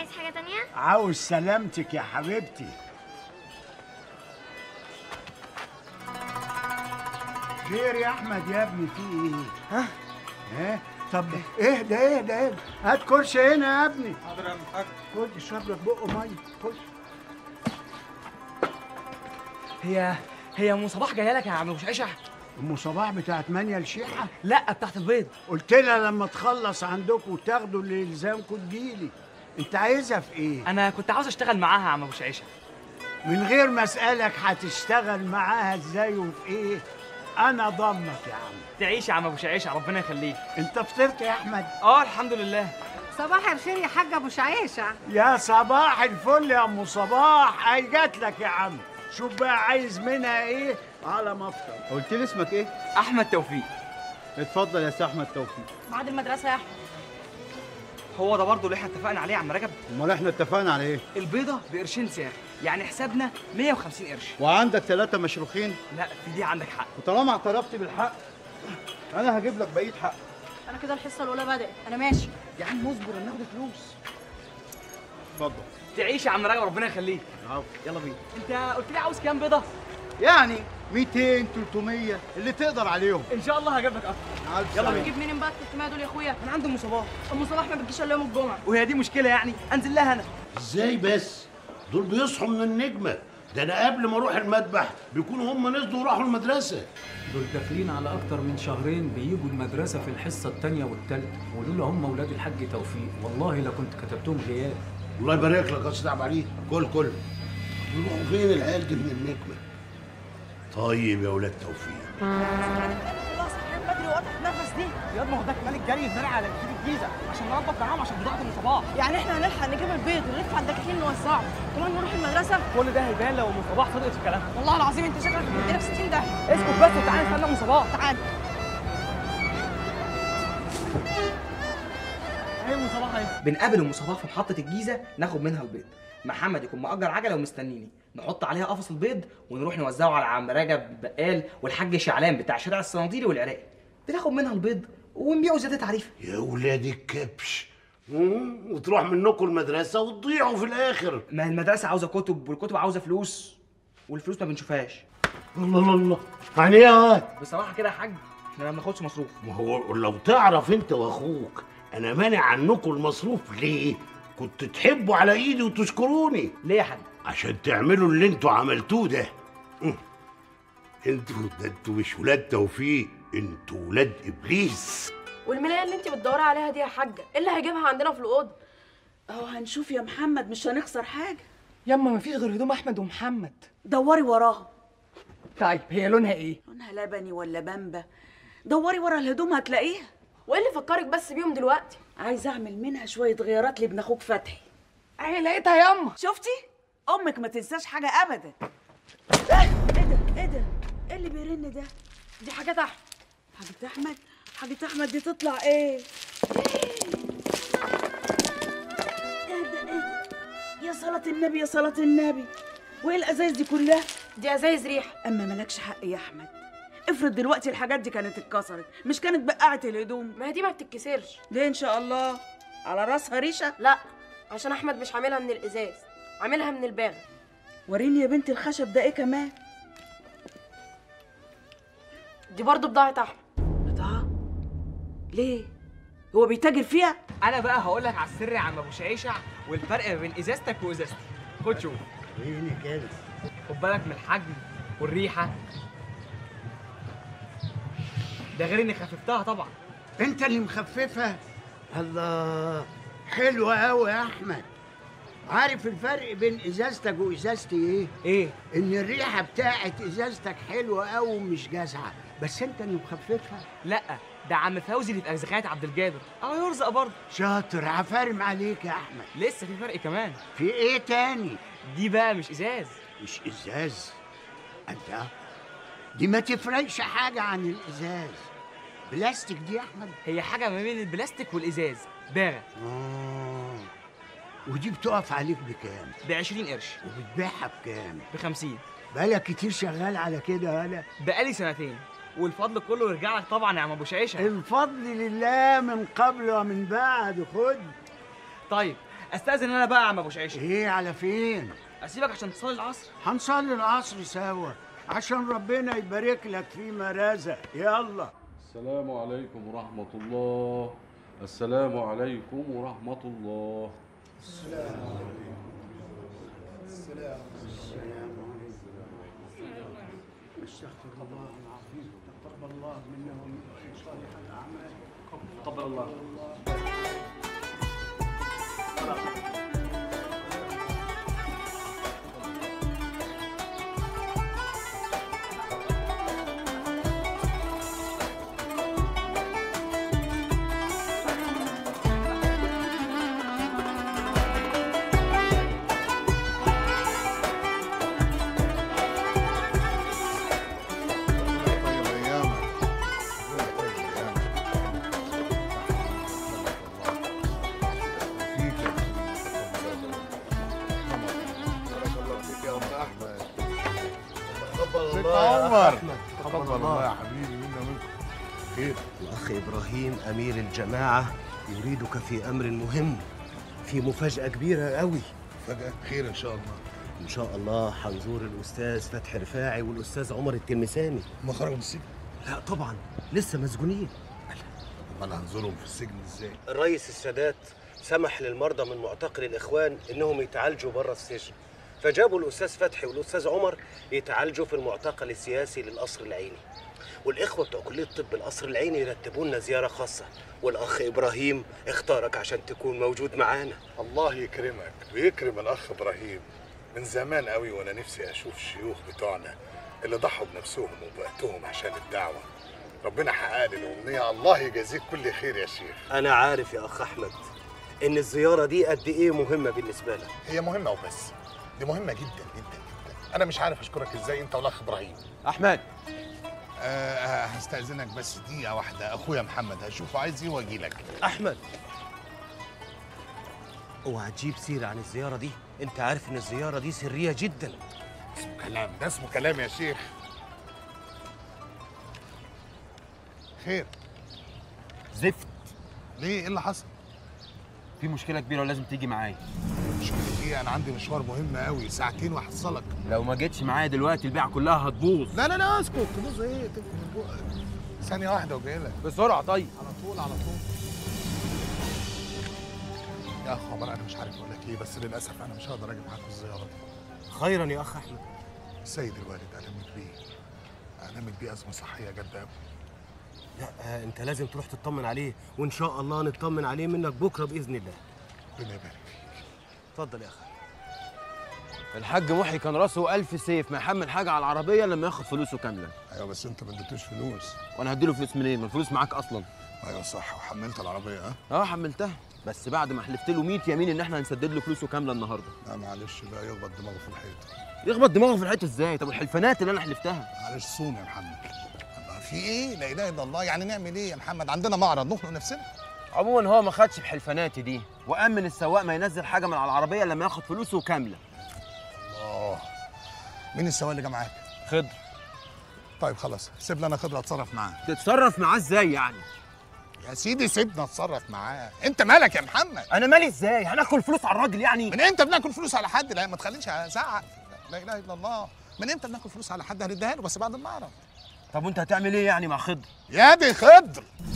عايز حاجه تانية عاوز سلامتك يا حبيبتي خير يا احمد يا ابني في ايه ها ها طب اهدى اهدى اهدى هات كرسي هنا يا ابني حاضر يا عم الحاج خد اشرب لك بقه ميه خد هي هي ام صباح جايه لك يا عم مش عيشه ام صباح بتاعت مانيا الشيحه لا بتاعت البيض قلت لها لما تخلص عندكم وتاخدوا اللي يلزمكم تجيلي انت عايزها في ايه انا كنت عاوز اشتغل معاها يا عم ابو شعيشه من غير ما اسالك هتشتغل معاها ازاي وفي ايه انا ضمك يا عم تعيش يا عم ابو شعيشه ربنا يخليك انت فطرت يا احمد اه الحمد لله صباح الخير يا حاج ابو شعيشه يا صباح الفل يا ام صباح اي جات لك يا عم شوف بقى عايز منها ايه على ما افطر قلت لي اسمك ايه؟ احمد توفيق اتفضل يا سي احمد توفيق بعد المدرسه يا احمد هو ده برضه اللي احنا اتفقنا عليه يا عم رجب امال احنا اتفقنا على ايه؟ البيضه بقرشين سعر يعني حسابنا 150 قرش وعندك ثلاثة مشروخين لا في دي عندك حق وطالما اعترفت بالحق انا هجيب لك بقية حق انا كده الحصه الاولى بدات انا ماشي يا عم اصبر ناخد فلوس اتفضل تعيش يا عم رجب ربنا يخليك العفو. يلا بينا انت قلت لي عاوز كام بيضه يعني 200 300 اللي تقدر عليهم ان شاء الله هجيب لك اكتر يلا بينا تجيب منين بقى ال 300 دول يا اخويا انا عندي ام صباح ام صباح ما بتجيش الا يوم الجمعه وهي دي مشكله يعني انزل لها انا ازاي بس دول بيصحوا من النجمة ده انا قبل ما اروح المذبح بيكونوا هم نزلوا وراحوا المدرسة دول داخلين على أكتر من شهرين بيجوا المدرسة في الحصة التانية والتالتة ولولا هم ولاد الحاج توفيق والله لكنت كتبتهم غياب الله يبارك لك يا استاذ عبد علي كل كل يروحوا فين العيال دي من النجمة طيب يا ولاد توفيق خلاص بدري وقت النفس دي ياض ما هو ده كمان الجري يتمنع على كتير الجيزه عشان ننضف معاهم عشان بضاعه ام صباح يعني احنا هنلحق نجيب البيض ونلف على الدكاكين نوزعه كمان نروح المدرسه كل ده هيبان لو ام صباح صدقت في كلامها والله العظيم انت شكلك بتدينا في 60 ده اسكت بس وتعالى نستنى ام صباح تعال ايه ام صباح اهي بنقابل ام صباح في محطه الجيزه ناخد منها البيض محمد يكون مأجر عجله ومستنيني نحط عليها قفص البيض ونروح نوزعه على عم رجب البقال والحاج شعلان بتاع شارع الصناديري والعراقي بناخد منها البيض ونبيعه زياده تعريفه يا ولاد الكبش مم، وتروح منكم المدرسة وتضيعوا في الآخر ما المدرسه عاوزه كتب والكتب عاوزه فلوس والفلوس ما بنشوفهاش الله الله الله يعني ايه يا واد؟ بصراحه كده يا حاج احنا ما بناخدش مصروف ما هو لو تعرف انت واخوك انا مانع عنكم المصروف ليه كنت تحبوا على ايدي وتشكروني ليه يا حاج عشان تعملوا اللي انتوا عملتوه ده مم. انتوا ده انتوا مش ولاد توفيق انتوا ولاد ابليس والملايه اللي انت بتدوري عليها دي يا حاجه ايه اللي هيجيبها عندنا في الاوضه اهو هنشوف يا محمد مش هنخسر حاجه ياما مفيش غير هدوم احمد ومحمد دوري وراها طيب هي لونها ايه لونها لبني ولا بامبا دوري ورا الهدوم هتلاقيها وايه اللي فكرك بس بيهم دلوقتي عايزه اعمل منها شويه غيارات لابن اخوك فتحي اهي لقيتها ياما شفتي امك ما تنساش حاجه ابدا ايه ده ايه ده ايه اللي بيرن ده دي حاجات احمد حاجة احمد حاجة احمد دي تطلع ايه ايه ده ايه ده يا صلاة النبي يا صلاة النبي وايه الازايز دي كلها دي ازايز ريحه اما مالكش حق يا احمد افرض دلوقتي الحاجات دي كانت اتكسرت مش كانت بقعت الهدوم ما هي دي ما بتتكسرش ليه ان شاء الله على راسها ريشه لا عشان احمد مش عاملها من الازاز عاملها من الباغ وريني يا بنتي الخشب ده ايه كمان دي برضه بضاعه احمد بضاعة ليه هو بيتاجر فيها انا بقى هقول لك على السر يا عم ابو شعيشع والفرق ما بين ازازتك وازازتي خد شوف وريني كده خد بالك من الحجم والريحه ده غير اني خففتها طبعا انت اللي مخففها الله حلوة قوي يا احمد عارف الفرق بين ازازتك وازازتي ايه ايه ان الريحه بتاعت ازازتك حلوه قوي ومش جازعه بس انت اللي مخففها لا ده عم فوزي اللي في ازخات عبد الجابر اه يرزق برضه شاطر عفارم عليك يا احمد لسه في فرق كمان في ايه تاني دي بقى مش ازاز مش ازاز انت دي ما تفرقش حاجه عن الازاز بلاستيك دي يا احمد هي حاجه ما بين البلاستيك والازاز باغه اه ودي بتقف عليك بكام ب 20 قرش وبتبيعها بكام ب 50 بقالك كتير شغال على كده انا بقالي سنتين والفضل كله يرجع لك طبعا يا عم ابو شعيشه الفضل لله من قبل ومن بعد خد طيب استاذن انا بقى يا عم ابو شعيشه ايه على فين اسيبك عشان تصلي العصر هنصلي العصر سوا عشان ربنا يبارك لك فيما رزق يلا السلام عليكم ورحمة الله السلام عليكم ورحمة الله استغفر الله العظيم تقبل الله منا ومنكم صالح الاعمال تقبل الله طيب ايامك طيب ست عمر تقبل الله يا حبيبي منا ومنكم خير الأخ إبراهيم أمير الجماعة يريدك في أمر مهم في مفاجأة كبيرة قوي فجأة خير ان شاء الله إن شاء الله هنزور الأستاذ فتحي رفاعي والأستاذ عمر التلمساني ما خرجوا من السجن لا طبعا لسه مسجونين امال هنزورهم في السجن ازاي الرئيس السادات سمح للمرضى من معتقل الإخوان إنهم يتعالجوا بره السجن فجابوا الأستاذ فتحي والأستاذ عمر يتعالجوا في المعتقل السياسي للقصر العيني والإخوة بتوع كلية طب القصر العيني يرتبوا لنا زيارة خاصة والأخ إبراهيم اختارك عشان تكون موجود معانا الله يكرمك ويكرم الاخ ابراهيم من زمان قوي وانا نفسي اشوف الشيوخ بتوعنا اللي ضحوا بنفسهم وبوقتهم عشان الدعوه ربنا حقق لي الامنيه الله يجازيك كل خير يا شيخ أنا عارف يا أخ أحمد إن الزيارة دي قد إيه مهمة بالنسبة لك هي مهمه وبس دي مهمه جدا جدا جدا انا مش عارف اشكرك ازاي انت والاخ ابراهيم احمد أه هستاذنك بس دقيقه واحده اخويا محمد هشوفه عايز ايه واجي لك أحمد اوعى تجيب سيرة عن الزيارة دي أنت عارف إن الزيارة دي سرية جدا اسمه كلام ده اسمه كلام يا شيخ خير زفت ليه ايه اللي حصل في مشكله كبيره ولازم تيجي معايا مشكلة ايه انا عندي مشوار مهم قوي ساعتين وهحصلك لو ما جيتش معايا دلوقتي البيعه كلها هتبوظ لا لا لا اسكت تبص ايه تبقى ثانية واحدة وجاي لك بسرعه طيب على طول على طول يا خبر انا مش عارف اقول لك ايه بس للاسف انا مش هقدر اجي معاك في الزيارة دي خيرا يا أخ أحمد السيد الوالد ألمت بيه ألمت بيه أزمة صحية جادة قوي لا آه، أنت لازم تروح تطمن عليه وإن شاء الله نطمن عليه منك بكرة بإذن الله ربنا يبارك فيك اتفضل يا أخي الحاج محي كان راسه ألف سيف ما يحمل حاجه على العربيه لما ياخد فلوسه كامله ايوه بس انت ما اديتوش فلوس وانا هديله فلوس منين ما الفلوس معاك اصلا ايوه صح وحملت العربية ها اه حملتها بس بعد ما حلفت له 100 يمين ان احنا هنسدد له فلوسه كامله النهارده لا معلش بقى يخبط دماغه في الحيط يخبط دماغه في الحيط ازاي طب الحلفانات اللي انا حلفتها معلش صوم يا محمد الله في ايه لا اله الا الله يعني نعمل ايه يا محمد عندنا معرض نخنق نفسنا عموما هو ما خدش بحلفاناتي دي وامن السواق ما ينزل حاجه من على العربيه لما ياخد فلوسه كامله الله مين السواق اللي جه معاك خضر طيب خلاص سيب لي انا خضر اتصرف معاه تتصرف معاه ازاي يعني يا سيدي سيبنا اتصرف معاه انت مالك يا محمد انا مالي ازاي هناكل فلوس على الراجل يعني من امتى بناكل فلوس على حد لا ما تخلينيش ازعق لا اله الا الله من امتى بناكل فلوس على حد هنديها له بس بعد المعرض طب وانت هتعمل ايه يعني مع خضر يا دي خضر